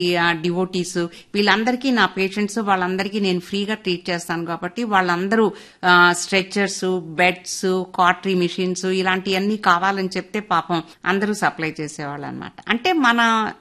Devotees వీళ్ళందరికీ నా patients వాళ్ళందరికీ నేను ఫ్రీగా ట్రీట్ చేస్తాను కాబట్టి వాళ్ళందరూ స్ట్రెచర్స్ బెడ్స్ కాటరీ మిషన్స్ ఇలాంటివన్నీ కావాలని చెప్తే పాపం అందరూ సప్లై చేసేవాళ్ళు అనమాట అంటే మన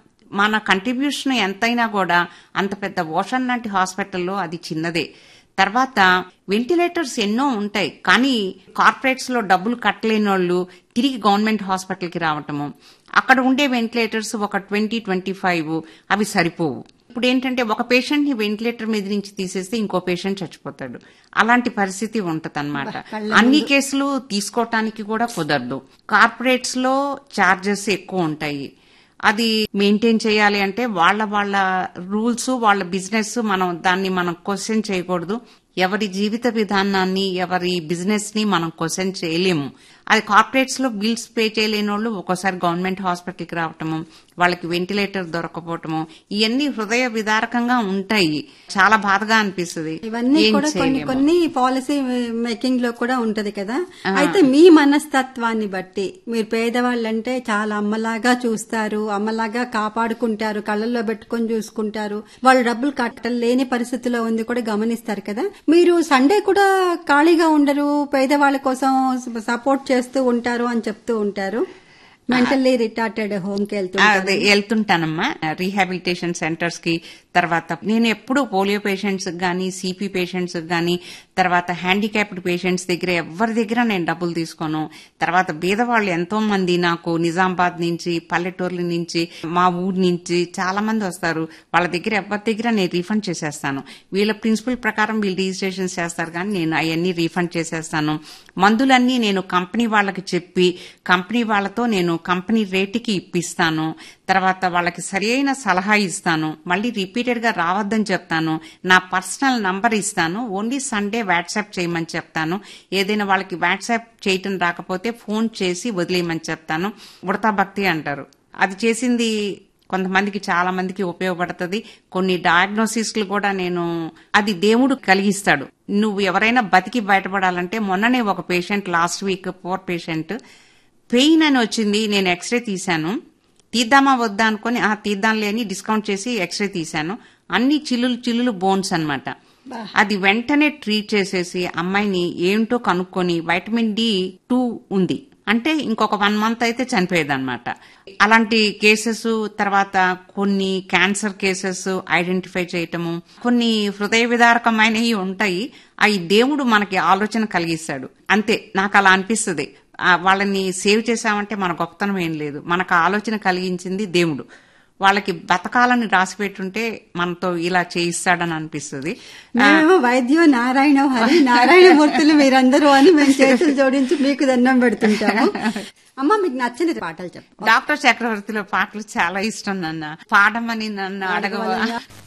మన కంట్రిబ్యూషన్ ఎంతైనా కూడా అంత పెద్ద ఓషన్ లాంటి హాస్పిటల్లో అది చిన్నదే తర్వాత వెంటిలేటర్స్ ఎన్నో ఉంటాయి కానీ కార్పొరేట్స్ లో డబ్బులు కట్టలేని వాళ్ళు తిరిగి గవర్నమెంట్ హాస్పిటల్ కి రావటము అక్కడ ఉండే వెంటిలేటర్స్ ఒక ట్వంటీ ట్వంటీ ఫైవ్ అవి సరిపోవు ఇప్పుడు ఏంటంటే ఒక పేషెంట్ ని వెంటిలేటర్ మీద నుంచి తీసేస్తే ఇంకో పేషెంట్ చచ్చిపోతాడు అలాంటి పరిస్థితి ఉంటదన్నమాట అన్ని కేసులు తీసుకోవటానికి కూడా కుదరదు కార్పొరేట్స్ లో చార్జెస్ ఎక్కువ ఉంటాయి అది మెయింటైన్ చేయాలి అంటే వాళ్ళ వాళ్ళ రూల్స్ వాళ్ళ బిజినెస్ మనం దాన్ని మనం క్వశ్చన్ చేయకూడదు ఎవరి జీవిత విధానాన్ని ఎవరి బిజినెస్ ని మనం క్వశ్చన్ చేయలేము అది కార్పొరేట్స్ లో బిల్స్ పే చేయలేని వాళ్ళు ఒక్కోసారి గవర్నమెంట్ హాస్పిటల్ కి రావటము వాళ్ళకి వెంటిలేటర్ దొరకపోవటము ఇవన్నీ హృదయ విదారకంగా ఉంటాయి చాలా బాధగా అనిపిస్తుంది ఇవన్నీ ఏం కూడా కొన్ని చేయలేము. కొన్ని పాలసీ మేకింగ్ లో కూడా ఉంటది కదా అయితే మీ మనస్తత్వాన్ని బట్టి మీరు పేదవాళ్ళంటే చాలా అమ్మలాగా చూస్తారు అమ్మలాగా కాపాడుకుంటారు కళ్ళల్లో పెట్టుకొని చూసుకుంటారు వాళ్ళు డబ్బులు కట్టలేని పరిస్థితిలో ఉంది కూడా గమనిస్తారు కదా మీరు సండే కూడా ఖాళీగా ఉండరు పేదవాళ్ళ కోసం సపోర్ట్ చేస్తూ ఉంటారు అని చెప్తూ ఉంటారు మెంటల్లీ రిటార్టెడ్ హోమ్ కి వెళ్తూ అదే వెళ్తుంటానమ్మా రీహాబిలిటేషన్ సెంటర్స్ కి తర్వాత నేను ఎప్పుడు పోలియో పేషెంట్స్ గానీ సిపి పేషెంట్స్ గానీ తర్వాత హ్యాండిక్యాప్డ్ పేషెంట్స్ దగ్గర ఎవరి దగ్గర నేను డబ్బులు తీసుకోను తర్వాత బీదవాళ్ళు ఎంతో మంది నాకు నిజామాబాద్ నుంచి పల్లెటూర్ల నుంచి మా ఊరు నుంచి చాలా మంది వస్తారు వాళ్ళ దగ్గర ఎవరి దగ్గర నేను రీఫండ్ చేసేస్తాను వీళ్ళ ప్రిన్సిపల్ ప్రకారం వీళ్ళు రిజిస్ట్రేషన్ చేస్తారు కానీ నేను అవన్నీ రీఫండ్ చేసేస్తాను మందులన్నీ నేను కంపెనీ వాళ్ళకి చెప్పి కంపెనీ వాళ్ళతో నేను కంపెనీ రేటుకి ఇప్పిస్తాను తర్వాత వాళ్ళకి సరైన సలహా ఇస్తాను మళ్ళీ రిపీటెడ్ గా రావద్దని చెప్తాను నా పర్సనల్ నంబర్ ఇస్తాను ఓన్లీ సండే వాట్సాప్ చేయమని చెప్తాను ఏదైనా వాళ్ళకి వాట్సాప్ చేయటం రాకపోతే ఫోన్ చేసి వదిలేయమని చెప్తాను ఉడతా భక్తి అంటారు అది చేసింది కొంతమందికి చాలా మందికి ఉపయోగపడుతుంది కొన్ని డయాగ్నోసిస్లు కూడా నేను అది దేవుడు కలిగిస్తాడు నువ్వు ఎవరైనా బతికి బయటపడాలంటే మొన్ననే ఒక patient last week four patient pain అని వచ్చింది నేను ఎక్స్రే తీశాను తీద్దామా వద్దా అనుకుని ఆ తీద్దాంలే అని డిస్కౌంట్ చేసి ఎక్స్రే తీశాను అన్ని చిల్లులు చిల్లులు బోన్స్ అన్నమాట అది వెంటనే ట్రీట్ చేసేసి అమ్మాయిని ఏంటో కనుక్కొని వైటమిన్ డి టూ ఉంది అంటే ఇంకొక వన్ మంత్ అయితే చనిపోయేదన్నమాట అలాంటి కేసెస్ తర్వాత కొన్ని క్యాన్సర్ కేసెస్ ఐడెంటిఫై చేయటము కొన్ని హృదయ విదారకమైనవి ఉంటాయి అవి దేవుడు మనకి ఆలోచన కలిగిస్తాడు అంతే నాకు అలా అనిపిస్తుంది ఆ వాళ్ళని సేవ్ చేశామంటే మన గొప్పతనం ఏం లేదు మనకు ఆ ఆలోచన కలిగించింది దేవుడు వాళ్ళకి బతకాలని రాసి పెట్టుంటే మనతో ఇలా చేయిస్తాడని అనిపిస్తుంది మేము వైద్యో నారాయణ హరి నారాయణ మూర్తులు మీరందరూ అని మేము చేతులు జోడించి మీకు దండం పెడుతుంటాము అమ్మ మీకు నచ్చని పాటలు చెప్పు డాక్టర్ చక్రవర్తిలో పాటలు చాలా ఇష్టం నన్న పాడమని నన్ను అడగవ